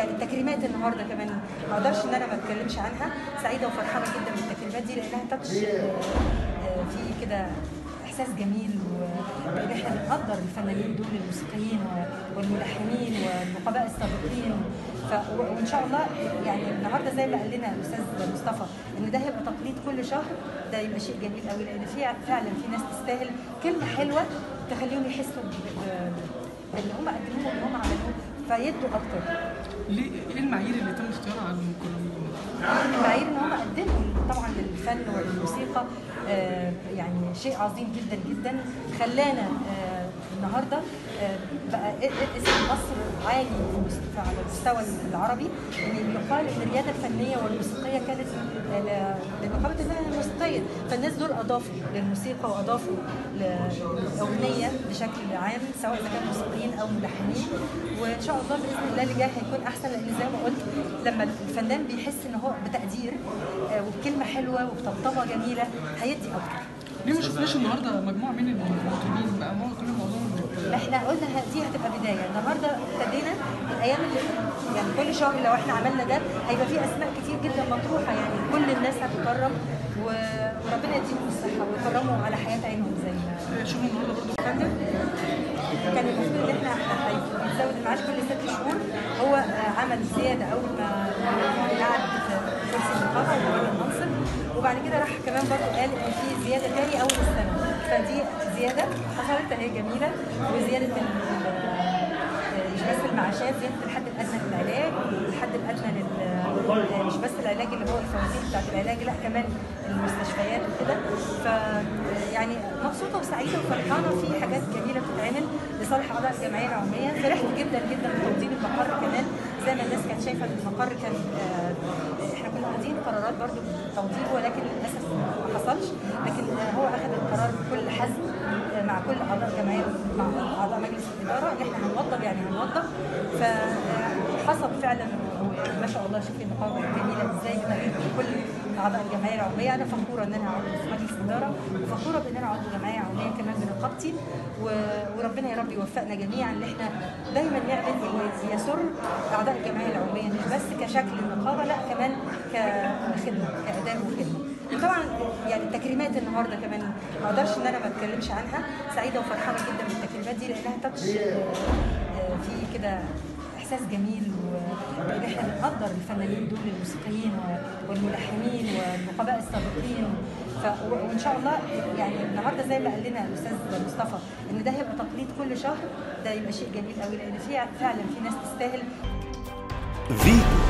يعني التكريمات النهارده كمان ما اقدرش ان انا ما اتكلمش عنها سعيده وفرحانه جدا بالتكريمات دي لانها تاتش في كده احساس جميل وان احنا بنقدر الفنانين دول الموسيقيين و- والملحنين والنقباء السابقين ف... و- وان شاء الله يعني النهارده زي ما قال لنا الاستاذ مصطفى ان ده هيبقى تقليد كل شهر ده يبقى شيء جميل قوي لان في فعلا في ناس تستاهل كلمه حلوه تخليهم يحسوا ب- ب- باللي هم قدموه واللي هم عملوه فيدوا اكتر ليه ايه المعايير اللي تم اختيارها على المكرمين؟ المعايير ان هم قدموا طبعا للفن وللموسيقى آه، يعني شيء عظيم جدا جدا خلانا آه، النهارده آه، بقى ا- ا- اسم مصر عالي في المس- على المستوى العربي ان يقال ان الرياده الفنيه والموسيقيه كانت آه، ل- لنقابه الفن الموسيقيه فالناس دول اضافوا للموسيقى واضافوا للاغنيه بشكل عام سواء اذا كانوا موسيقيين او ملحنين وان شاء الله باذن الله اللي جاي هيكون احسن لان زي ما قلت لما الفنان بيحس ان هو بتقدير آه، وبكلمه حلوه وبطبطبه جميله هيدي اكتر ليه ما شفناش النهارده مجموعه من المطربين بقى هو كل معظمهم احنا قلنا ه- دي هتبقى بدايه النهارده ابتدينا الايام اللي يعني كل شهر لو احنا عملنا ده هيبقى في اسماء كتير جدا مطروحه يعني كل الناس هتكرم و- وربنا يديهم الصحه ويكرموا على حياه عينهم زي ما شغل النهارده برضه فندم كان المفروض ان احنا هيتزود المعاش كل ست شهور هو آه، عمل زياده اول ما قعد في كرسي النقابه وتولى المنصب وبعد كده راح كمان برضه قال ان في زياده تاني اول السنه فدي زياده حصلت هي جميله وزياده ال- ال- مش بس المعاشات زياده الحد الادنى للعلاج الحد الادنى لل مش بس العلاج اللي هو الفوازير بتاعت العلاج لا كمان المستشفيات وكده ف يعني مبسوطه وسعيده وفرحانه في حاجات جميله بتتعمل لصالح اعضاء الجمعيه العموميه فرحت جدا جدا بتوضيب المقر كمان زي ما الناس كانت شايفه ان المقر كان آه، احنا كنا واخدين قرارات برضو بالتوضيب ولكن للاسف ما حصلش لكن آه، هو اخذ القرار بكل حزم آه، مع كل اعضاء الجمعيه مع اعضاء مجلس الاداره ان احنا هنوضب يعني هنوضب فحصل فعلا ما شاء الله شوفي النقابه جميله ازاي بتغير كل اعضاء الجمعيه العموميه انا فخوره ان انا عضو في مجلس الاداره وفخوره بان انا عضو جمعيه عموميه كمان بنقابتي و- وربنا يا رب يوفقنا جميعا ان احنا دايما نعمل اللي يسر اعضاء الجمعيه العموميه مش بس كشكل النقابه لا كمان كخدمه كاداء وخدمه طبعا يعني التكريمات النهارده كمان ما اقدرش ان انا ما اتكلمش عنها سعيده وفرحانه جدا بالتكريمات دي لانها تاتش في كده احساس جميل وان احنا بنقدر الفنانين دول الموسيقيين و- والملحنين والنقباء السابقين ف... و- وان شاء الله يعني النهارده زي ما قال لنا الاستاذ مصطفى ان ده هيبقى تقليد كل شهر ده يبقى شيء جميل قوي لان في فعلا في ناس تستاهل فيتو